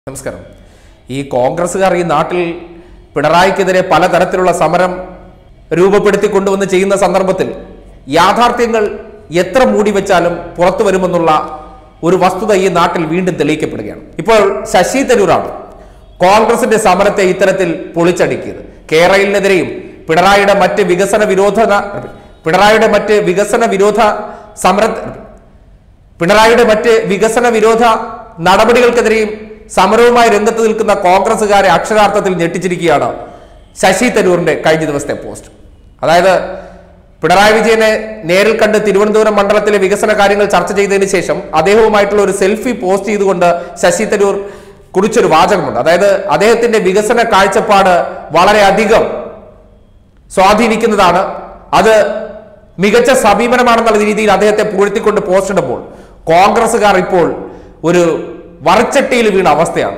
നമസ്കാരം ഈ കോൺഗ്രസ്സുകാർ ഈ നാട്ടിൽ പിണറായിക്കെതിരെ പലതരത്തിലുള്ള സമരം രൂപപ്പെടുത്തി കൊണ്ടുവന്ന് ചെയ്യുന്ന സന്ദർഭത്തിൽ യാഥാർത്ഥ്യങ്ങൾ എത്ര മൂടി വെച്ചാലും പുറത്തു വരുമെന്നുള്ള ഒരു വസ്തുത ഈ നാട്ടിൽ വീണ്ടും തെളിയിക്കപ്പെടുകയാണ് ഇപ്പോൾ ശശി തരൂരാണ് കോൺഗ്രസിന്റെ സമരത്തെ ഇത്തരത്തിൽ പൊളിച്ചടുക്കിയത് കേരളിനെതിരെയും പിണറായിയുടെ മറ്റ് വികസന വിരോധ പിണറായിയുടെ മറ്റ് വികസന വിരോധ സമര പിണറായിയുടെ മറ്റ് വികസന വിരോധ നടപടികൾക്കെതിരെയും സമരവുമായി രംഗത്ത് നിൽക്കുന്ന കോൺഗ്രസുകാരെ അക്ഷരാർത്ഥത്തിൽ ഞെട്ടിച്ചിരിക്കുകയാണ് ശശി തരൂറിന്റെ കഴിഞ്ഞ ദിവസത്തെ പോസ്റ്റ് അതായത് പിണറായി വിജയനെ നേരിൽ കണ്ട് തിരുവനന്തപുരം മണ്ഡലത്തിലെ വികസന കാര്യങ്ങൾ ചർച്ച ചെയ്തതിനു ശേഷം അദ്ദേഹവുമായിട്ടുള്ള ഒരു സെൽഫി പോസ്റ്റ് ചെയ്തുകൊണ്ട് ശശി തരൂർ കുറിച്ചൊരു വാചകമുണ്ട് അതായത് അദ്ദേഹത്തിന്റെ വികസന കാഴ്ചപ്പാട് വളരെയധികം സ്വാധീനിക്കുന്നതാണ് അത് മികച്ച സമീപനമാണെന്നുള്ള രീതിയിൽ അദ്ദേഹത്തെ പുകഴ്ത്തിക്കൊണ്ട് പോസ്റ്റ് ഇടുമ്പോൾ കോൺഗ്രസുകാർ ഇപ്പോൾ ഒരു വറച്ചട്ടിയിൽ വീണ അവസ്ഥയാണ്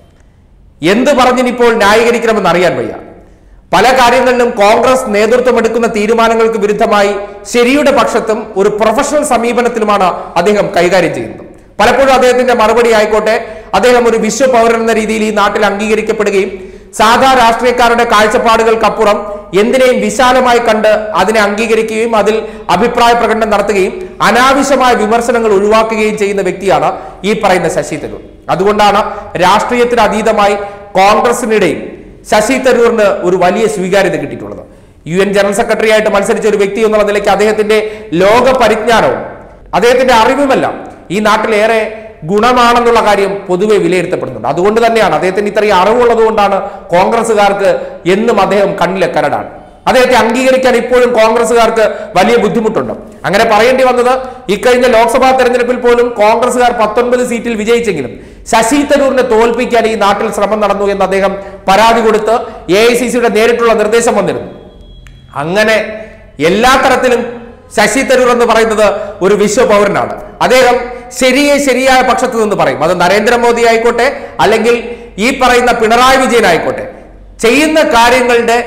എന്ത് പറഞ്ഞിനിപ്പോൾ ന്യായീകരിക്കണമെന്ന് അറിയാൻ വയ്യ പല കാര്യങ്ങളിലും കോൺഗ്രസ് നേതൃത്വം എടുക്കുന്ന തീരുമാനങ്ങൾക്ക് വിരുദ്ധമായി ശരിയുടെ പക്ഷത്തും ഒരു പ്രൊഫഷണൽ സമീപനത്തിലുമാണ് അദ്ദേഹം കൈകാര്യം ചെയ്യുന്നത് പലപ്പോഴും അദ്ദേഹത്തിന്റെ മറുപടി ആയിക്കോട്ടെ അദ്ദേഹം ഒരു വിശ്വപൗരൻ എന്ന രീതിയിൽ ഈ നാട്ടിൽ അംഗീകരിക്കപ്പെടുകയും സാധാ രാഷ്ട്രീയക്കാരുടെ കാഴ്ചപ്പാടുകൾക്കപ്പുറം എന്തിനേയും വിശാലമായി കണ്ട് അതിനെ അംഗീകരിക്കുകയും അതിൽ അഭിപ്രായ പ്രകടനം നടത്തുകയും അനാവശ്യമായ വിമർശനങ്ങൾ ഒഴിവാക്കുകയും ചെയ്യുന്ന വ്യക്തിയാണ് ഈ പറയുന്ന ശശി തരൂർ അതുകൊണ്ടാണ് രാഷ്ട്രീയത്തിന് അതീതമായി കോൺഗ്രസിനിടയിൽ ശശി തരൂറിന് ഒരു വലിയ സ്വീകാര്യത കിട്ടിയിട്ടുള്ളത് യു എൻ ജനറൽ സെക്രട്ടറി ആയിട്ട് മത്സരിച്ച ഒരു വ്യക്തി എന്നുള്ള നിലയ്ക്ക് അദ്ദേഹത്തിന്റെ ലോക പരിജ്ഞാനവും അദ്ദേഹത്തിന്റെ അറിവുമെല്ലാം ഈ നാട്ടിലേറെ ഗുണമാണെന്നുള്ള കാര്യം പൊതുവെ വിലയിരുത്തപ്പെടുന്നുണ്ട് അതുകൊണ്ട് തന്നെയാണ് അദ്ദേഹത്തിന് ഇത്രയും അറിവുള്ളത് കൊണ്ടാണ് കോൺഗ്രസ്സുകാർക്ക് എന്നും അദ്ദേഹം കണ്ണിലെ കരടാണ് അദ്ദേഹത്തെ അംഗീകരിക്കാൻ ഇപ്പോഴും കോൺഗ്രസ്സുകാർക്ക് വലിയ ബുദ്ധിമുട്ടുണ്ട് അങ്ങനെ പറയേണ്ടി വന്നത് ഇക്കഴിഞ്ഞ ലോക്സഭാ തെരഞ്ഞെടുപ്പിൽ പോലും കോൺഗ്രസ്സുകാർ പത്തൊൻപത് സീറ്റിൽ വിജയിച്ചെങ്കിലും ശശി തരൂരിനെ തോൽപ്പിക്കാൻ ഈ നാട്ടിൽ ശ്രമം നടന്നു എന്ന് അദ്ദേഹം പരാതി കൊടുത്ത് എ ഐ സി സിയുടെ നേരിട്ടുള്ള നിർദ്ദേശം വന്നിരുന്നു അങ്ങനെ എല്ലാ തരത്തിലും ശശി തരൂർ എന്ന് പറയുന്നത് ഒരു വിശ്വപൗരനാണ് അദ്ദേഹം ശരിയെ ശരിയായ പക്ഷത്ത് നിന്ന് പറയും അത് നരേന്ദ്രമോദി ആയിക്കോട്ടെ അല്ലെങ്കിൽ ഈ പറയുന്ന പിണറായി വിജയൻ ആയിക്കോട്ടെ ചെയ്യുന്ന കാര്യങ്ങളുടെ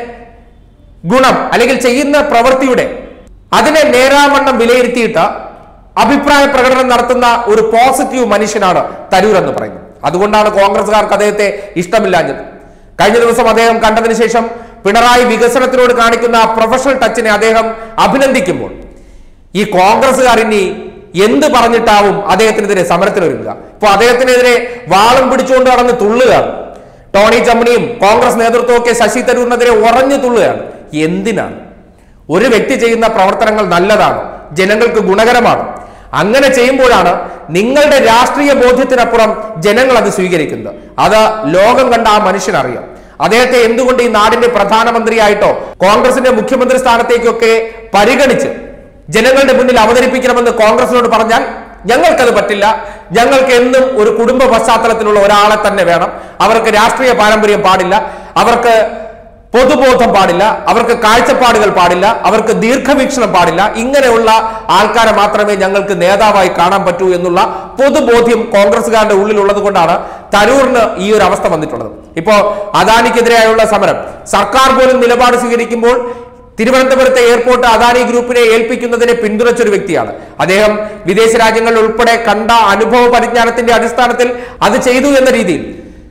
ഗുണം അല്ലെങ്കിൽ ചെയ്യുന്ന പ്രവൃത്തിയുടെ അതിനെ നേരാവണ്ണം വിലയിരുത്തിയിട്ട് അഭിപ്രായ പ്രകടനം നടത്തുന്ന ഒരു പോസിറ്റീവ് മനുഷ്യനാണ് തരൂർ എന്ന് പറയുന്നത് അതുകൊണ്ടാണ് കോൺഗ്രസ്സുകാർക്ക് അദ്ദേഹത്തെ ഇഷ്ടമില്ലാഞ്ഞത് കഴിഞ്ഞ ദിവസം അദ്ദേഹം കണ്ടതിന് ശേഷം പിണറായി വികസനത്തിനോട് കാണിക്കുന്ന പ്രൊഫഷണൽ ടച്ചിനെ അദ്ദേഹം അഭിനന്ദിക്കുമ്പോൾ ഈ കോൺഗ്രസ്സുകാർ ഇനി എന്ത് പറഞ്ഞിട്ടാവും അദ്ദേഹത്തിനെതിരെ സമരത്തിനൊരുങ്ങുക ഇപ്പൊ അദ്ദേഹത്തിനെതിരെ വാളും പിടിച്ചുകൊണ്ട് നടന്ന് തുള്ളുകയാണ് ടോണി ചമ്മണിയും കോൺഗ്രസ് നേതൃത്വവും ഒക്കെ ശശി തരൂരിനെതിരെ ഉറഞ്ഞു തുള്ളുകയാണ് എന്തിനാണ് ഒരു വ്യക്തി ചെയ്യുന്ന പ്രവർത്തനങ്ങൾ നല്ലതാണ് ജനങ്ങൾക്ക് ഗുണകരമാണ് അങ്ങനെ ചെയ്യുമ്പോഴാണ് നിങ്ങളുടെ രാഷ്ട്രീയ ബോധ്യത്തിനപ്പുറം ജനങ്ങൾ അത് സ്വീകരിക്കുന്നത് അത് ലോകം കണ്ട ആ മനുഷ്യനറിയാം അദ്ദേഹത്തെ എന്തുകൊണ്ട് ഈ നാടിന്റെ പ്രധാനമന്ത്രിയായിട്ടോ കോൺഗ്രസിന്റെ മുഖ്യമന്ത്രി സ്ഥാനത്തേക്കൊക്കെ പരിഗണിച്ച് ജനങ്ങളുടെ മുന്നിൽ അവതരിപ്പിക്കണമെന്ന് കോൺഗ്രസിനോട് പറഞ്ഞാൽ ഞങ്ങൾക്കത് പറ്റില്ല ഞങ്ങൾക്ക് എന്നും ഒരു കുടുംബ പശ്ചാത്തലത്തിലുള്ള ഒരാളെ തന്നെ വേണം അവർക്ക് രാഷ്ട്രീയ പാരമ്പര്യം പാടില്ല അവർക്ക് പൊതുബോധം പാടില്ല അവർക്ക് കാഴ്ചപ്പാടുകൾ പാടില്ല അവർക്ക് ദീർഘവീക്ഷണം പാടില്ല ഇങ്ങനെയുള്ള ആൾക്കാരെ മാത്രമേ ഞങ്ങൾക്ക് നേതാവായി കാണാൻ പറ്റൂ എന്നുള്ള പൊതുബോധ്യം കോൺഗ്രസുകാരുടെ ഉള്ളിലുള്ളത് കൊണ്ടാണ് തരൂറിന് ഈ ഒരു അവസ്ഥ വന്നിട്ടുള്ളത് ഇപ്പോ അദാനിക്കെതിരെയുള്ള സമരം സർക്കാർ പോലും നിലപാട് സ്വീകരിക്കുമ്പോൾ തിരുവനന്തപുരത്തെ എയർപോർട്ട് അദാനി ഗ്രൂപ്പിനെ ഏൽപ്പിക്കുന്നതിനെ പിന്തുണച്ച ഒരു വ്യക്തിയാണ് അദ്ദേഹം വിദേശ രാജ്യങ്ങളിൽ ഉൾപ്പെടെ കണ്ട അനുഭവ പരിജ്ഞാനത്തിന്റെ അടിസ്ഥാനത്തിൽ അത് ചെയ്തു എന്ന രീതിയിൽ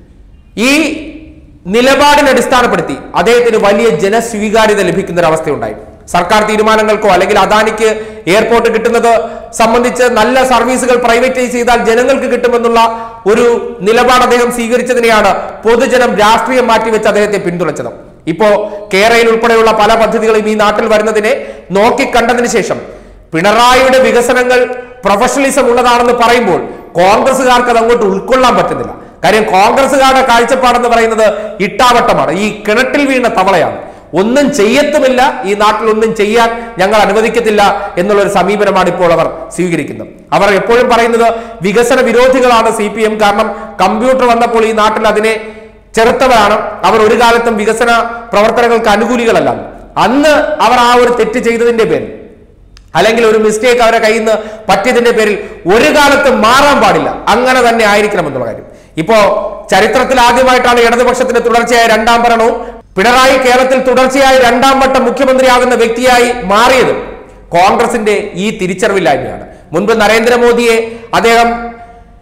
ഈ നിലപാടിനെ അടിസ്ഥാനപ്പെടുത്തി അദ്ദേഹത്തിന് വലിയ ജനസ്വീകാര്യത ലഭിക്കുന്ന ഒരു അവസ്ഥയുണ്ടായി സർക്കാർ തീരുമാനങ്ങൾക്കോ അല്ലെങ്കിൽ അദാനിക്ക് എയർപോർട്ട് കിട്ടുന്നത് സംബന്ധിച്ച് നല്ല സർവീസുകൾ പ്രൈവറ്റൈസ് ചെയ്താൽ ജനങ്ങൾക്ക് കിട്ടുമെന്നുള്ള ഒരു നിലപാട് അദ്ദേഹം സ്വീകരിച്ചതിനെയാണ് പൊതുജനം രാഷ്ട്രീയം മാറ്റിവെച്ച് അദ്ദേഹത്തെ പിന്തുണച്ചത് ഇപ്പോ കേരളയിൽ ഉൾപ്പെടെയുള്ള പല പദ്ധതികളും ഈ നാട്ടിൽ വരുന്നതിനെ നോക്കിക്കണ്ടതിന് ശേഷം പിണറായിയുടെ വികസനങ്ങൾ പ്രൊഫഷണലിസം ഉള്ളതാണെന്ന് പറയുമ്പോൾ കോൺഗ്രസുകാർക്ക് അത് അങ്ങോട്ട് ഉൾക്കൊള്ളാൻ പറ്റുന്നില്ല കാര്യം കോൺഗ്രസുകാരുടെ കാഴ്ചപ്പാടെന്ന് പറയുന്നത് ഇട്ടാവട്ടമാണ് ഈ കിണറ്റിൽ വീണ തവളയാണ് ഒന്നും ചെയ്യത്തുമില്ല ഈ നാട്ടിൽ ഒന്നും ചെയ്യാൻ ഞങ്ങൾ അനുവദിക്കത്തില്ല എന്നുള്ള ഒരു സമീപനമാണ് ഇപ്പോൾ അവർ സ്വീകരിക്കുന്നത് അവർ എപ്പോഴും പറയുന്നത് വികസന വിരോധികളാണ് സി പി എം കാരണം കമ്പ്യൂട്ടർ വന്നപ്പോൾ ഈ നാട്ടിൽ അതിനെ ചെറുത്തവരാണ് അവർ ഒരു കാലത്തും വികസന പ്രവർത്തനങ്ങൾക്ക് അനുകൂലികളല്ല അന്ന് അവർ ആ ഒരു തെറ്റ് ചെയ്തതിന്റെ പേരിൽ അല്ലെങ്കിൽ ഒരു മിസ്റ്റേക്ക് അവരെ കയ്യിൽ നിന്ന് പറ്റിയതിന്റെ പേരിൽ ഒരു കാലത്തും മാറാൻ പാടില്ല അങ്ങനെ തന്നെ ആയിരിക്കണം എന്നുള്ള കാര്യം ഇപ്പോ ചരിത്രത്തിൽ ആദ്യമായിട്ടാണ് ഇടതുപക്ഷത്തിന്റെ തുടർച്ചയായ രണ്ടാം ഭരണവും പിണറായി കേരളത്തിൽ തുടർച്ചയായി രണ്ടാം വട്ടം മുഖ്യമന്ത്രിയാകുന്ന വ്യക്തിയായി മാറിയത് കോൺഗ്രസിന്റെ ഈ തിരിച്ചറിവില്ലായ്മയാണ് മുൻപ് നരേന്ദ്രമോദിയെ അദ്ദേഹം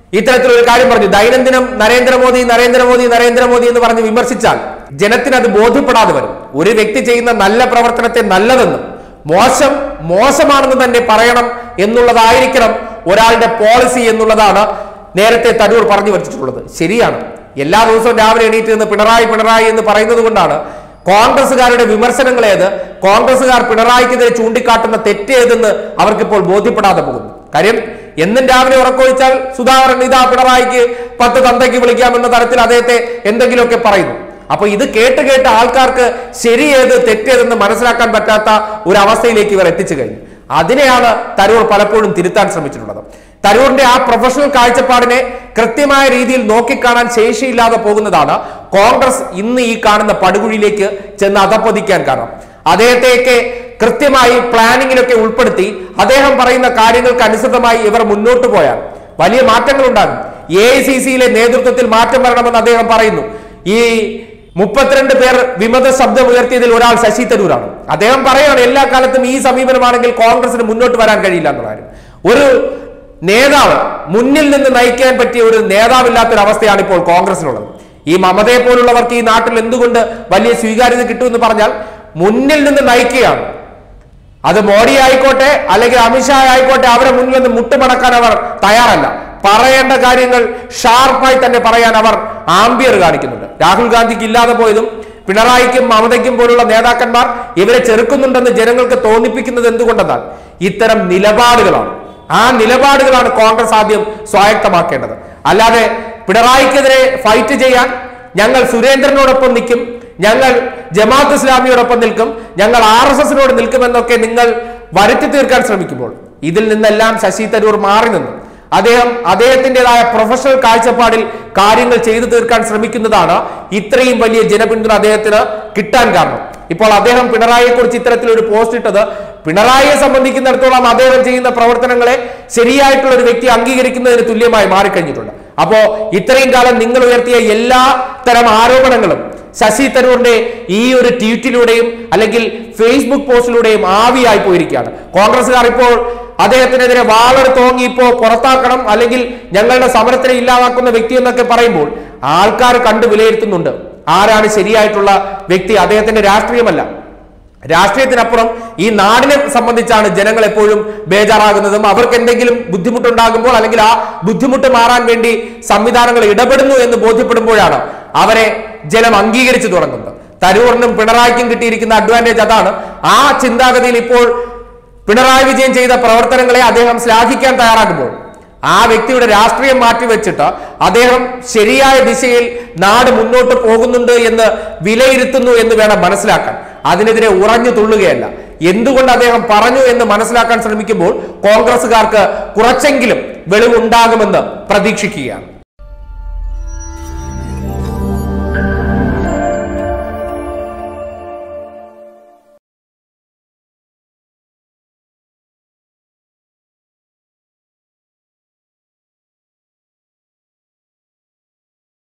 ഇത്തരത്തിലൊരു കാര്യം പറഞ്ഞു ദൈനംദിനം നരേന്ദ്രമോദി നരേന്ദ്രമോദി നരേന്ദ്രമോദി എന്ന് പറഞ്ഞ് വിമർശിച്ചാൽ ജനത്തിന് അത് ബോധ്യപ്പെടാതെ വരും ഒരു വ്യക്തി ചെയ്യുന്ന നല്ല പ്രവർത്തനത്തെ നല്ലതെന്നും മോശം മോശമാണെന്ന് തന്നെ പറയണം എന്നുള്ളതായിരിക്കണം ഒരാളുടെ പോളിസി എന്നുള്ളതാണ് നേരത്തെ തരൂർ പറഞ്ഞു വെച്ചിട്ടുള്ളത് ശരിയാണ് എല്ലാ ദിവസവും രാവിലെ എണീറ്റ് നിന്ന് പിണറായി പിണറായി എന്ന് പറയുന്നത് കൊണ്ടാണ് കോൺഗ്രസുകാരുടെ വിമർശനങ്ങൾ ഏത് കോൺഗ്രസുകാർ പിണറായിക്കെതിരെ ചൂണ്ടിക്കാട്ടുന്ന തെറ്റേതെന്ന് അവർക്കിപ്പോൾ ബോധ്യപ്പെടാതെ പോകുന്നു കാര്യം എന്നും രാവിലെ ഉറക്കൊഴിച്ചാൽ സുധാകരൻ ഇതാ പിണറായിക്ക് പത്ത് തന്തയ്ക്ക് വിളിക്കാമെന്ന തരത്തിൽ അദ്ദേഹത്തെ എന്തെങ്കിലുമൊക്കെ പറയുന്നു അപ്പൊ ഇത് കേട്ട് കേട്ട് ആൾക്കാർക്ക് ശരിയേത് തെറ്റേതെന്ന് മനസ്സിലാക്കാൻ പറ്റാത്ത ഒരു അവസ്ഥയിലേക്ക് ഇവർ എത്തിച്ചു കഴിഞ്ഞു അതിനെയാണ് തരൂർ പലപ്പോഴും തിരുത്താൻ ശ്രമിച്ചിട്ടുള്ളത് തരൂറിന്റെ ആ പ്രൊഫഷണൽ കാഴ്ചപ്പാടിനെ കൃത്യമായ രീതിയിൽ നോക്കിക്കാണാൻ ശേഷിയില്ലാതെ പോകുന്നതാണ് കോൺഗ്രസ് ഇന്ന് ഈ കാണുന്ന പടുകുഴിയിലേക്ക് ചെന്ന് അധപ്പതിക്കാൻ കാരണം അദ്ദേഹത്തെയൊക്കെ കൃത്യമായി പ്ലാനിങ്ങിലൊക്കെ ഉൾപ്പെടുത്തി അദ്ദേഹം പറയുന്ന കാര്യങ്ങൾക്ക് അനുസൃതമായി ഇവർ മുന്നോട്ട് പോയാൽ വലിയ മാറ്റങ്ങൾ ഉണ്ടാകും എ ഐ സി സിയിലെ നേതൃത്വത്തിൽ മാറ്റം വരണമെന്ന് അദ്ദേഹം പറയുന്നു ഈ മുപ്പത്തിരണ്ട് പേർ വിമത ശബ്ദം ഉയർത്തിയതിൽ ഒരാൾ ശശി തരൂരാണ് അദ്ദേഹം പറയുകയാണ് എല്ലാ കാലത്തും ഈ സമീപനമാണെങ്കിൽ കോൺഗ്രസിന് മുന്നോട്ട് വരാൻ കഴിയില്ല എന്നുള്ള കാര്യം ഒരു നേതാവ് മുന്നിൽ നിന്ന് നയിക്കാൻ പറ്റിയ ഒരു നേതാവില്ലാത്തൊരു അവസ്ഥയാണ് ഇപ്പോൾ കോൺഗ്രസിനുള്ളത് ഈ മമതയെ പോലുള്ളവർക്ക് ഈ നാട്ടിൽ എന്തുകൊണ്ട് വലിയ സ്വീകാര്യത കിട്ടുമെന്ന് പറഞ്ഞാൽ മുന്നിൽ നിന്ന് നയിക്കുകയാണ് അത് മോഡി ആയിക്കോട്ടെ അല്ലെങ്കിൽ അമിത്ഷാ ആയിക്കോട്ടെ അവരെ മുന്നിൽ നിന്ന് മുട്ടുമടക്കാൻ അവർ തയ്യാറല്ല പറയേണ്ട കാര്യങ്ങൾ ഷാർപ്പായി തന്നെ പറയാൻ അവർ ആംബിയർ കാണിക്കുന്നുണ്ട് രാഹുൽ ഗാന്ധിക്ക് ഇല്ലാതെ പോയതും പിണറായിക്കും മമതയ്ക്കും പോലുള്ള നേതാക്കന്മാർ ഇവരെ ചെറുക്കുന്നുണ്ടെന്ന് ജനങ്ങൾക്ക് തോന്നിപ്പിക്കുന്നത് എന്തുകൊണ്ടെന്നാൽ ഇത്തരം നിലപാടുകളാണ് ആ നിലപാടുകളാണ് കോൺഗ്രസ് ആദ്യം സ്വായത്തമാക്കേണ്ടത് അല്ലാതെ പിണറായിക്കെതിരെ ഫൈറ്റ് ചെയ്യാൻ ഞങ്ങൾ സുരേന്ദ്രനോടൊപ്പം നിൽക്കും ഞങ്ങൾ ജമാഅത്ത് ഇസ്ലാമിയോടൊപ്പം നിൽക്കും ഞങ്ങൾ ആർ എസ് എസിനോട് നിൽക്കുമെന്നൊക്കെ നിങ്ങൾ വരുത്തി തീർക്കാൻ ശ്രമിക്കുമ്പോൾ ഇതിൽ നിന്നെല്ലാം ശശി തരൂർ മാറി നിന്നു അദ്ദേഹം അദ്ദേഹത്തിൻ്റെതായ പ്രൊഫഷണൽ കാഴ്ചപ്പാടിൽ കാര്യങ്ങൾ ചെയ്തു തീർക്കാൻ ശ്രമിക്കുന്നതാണ് ഇത്രയും വലിയ ജനപിന്തുണ അദ്ദേഹത്തിന് കിട്ടാൻ കാരണം ഇപ്പോൾ അദ്ദേഹം പിണറായിയെ കുറിച്ച് ഇത്തരത്തിലൊരു പോസ്റ്റ് ഇട്ടത് പിണറായിയെ സംബന്ധിക്കുന്നിടത്തോളം അദ്ദേഹം ചെയ്യുന്ന പ്രവർത്തനങ്ങളെ ശരിയായിട്ടുള്ള ഒരു വ്യക്തി അംഗീകരിക്കുന്നതിന് തുല്യമായി മാറിക്കഴിഞ്ഞിട്ടുണ്ട് അപ്പോ ഇത്രയും കാലം നിങ്ങൾ ഉയർത്തിയ എല്ലാ തരം ആരോപണങ്ങളും ശശി തരൂറിന്റെ ഈ ഒരു ട്വീറ്റിലൂടെയും അല്ലെങ്കിൽ ഫേസ്ബുക്ക് പോസ്റ്റിലൂടെയും ആവിയായി പോയിരിക്കുകയാണ് കോൺഗ്രസ്സുകാർ ഇപ്പോൾ അദ്ദേഹത്തിനെതിരെ വാളെടുത്ത് ഓങ്ങി ഇപ്പോ പുറത്താക്കണം അല്ലെങ്കിൽ ഞങ്ങളുടെ സമരത്തിനെ ഇല്ലാതാക്കുന്ന വ്യക്തി എന്നൊക്കെ പറയുമ്പോൾ ആൾക്കാർ കണ്ടു വിലയിരുത്തുന്നുണ്ട് ആരാണ് ശരിയായിട്ടുള്ള വ്യക്തി അദ്ദേഹത്തിന്റെ രാഷ്ട്രീയമല്ല രാഷ്ട്രീയത്തിനപ്പുറം ഈ നാടിനെ സംബന്ധിച്ചാണ് ജനങ്ങൾ എപ്പോഴും ബേജാറാകുന്നതും അവർക്ക് എന്തെങ്കിലും ബുദ്ധിമുട്ടുണ്ടാകുമ്പോൾ അല്ലെങ്കിൽ ആ ബുദ്ധിമുട്ട് മാറാൻ വേണ്ടി സംവിധാനങ്ങൾ ഇടപെടുന്നു എന്ന് ബോധ്യപ്പെടുമ്പോഴാണ് അവരെ ജനം അംഗീകരിച്ചു തുടങ്ങുന്നത് തരൂറിനും പിണറായിക്കും കിട്ടിയിരിക്കുന്ന അഡ്വാൻറ്റേജ് അതാണ് ആ ചിന്താഗതിയിൽ ഇപ്പോൾ പിണറായി വിജയൻ ചെയ്ത പ്രവർത്തനങ്ങളെ അദ്ദേഹം ശ്ലാഘിക്കാൻ തയ്യാറാകുമ്പോൾ ആ വ്യക്തിയുടെ രാഷ്ട്രീയം മാറ്റിവെച്ചിട്ട് അദ്ദേഹം ശരിയായ ദിശയിൽ നാട് മുന്നോട്ട് പോകുന്നുണ്ട് എന്ന് വിലയിരുത്തുന്നു എന്ന് വേണം മനസ്സിലാക്കാൻ അതിനെതിരെ ഉറഞ്ഞു തുള്ളുകയല്ല എന്തുകൊണ്ട് അദ്ദേഹം പറഞ്ഞു എന്ന് മനസ്സിലാക്കാൻ ശ്രമിക്കുമ്പോൾ കോൺഗ്രസുകാർക്ക് കുറച്ചെങ്കിലും വെളിവുണ്ടാകുമെന്ന് പ്രതീക്ഷിക്കുകയാണ്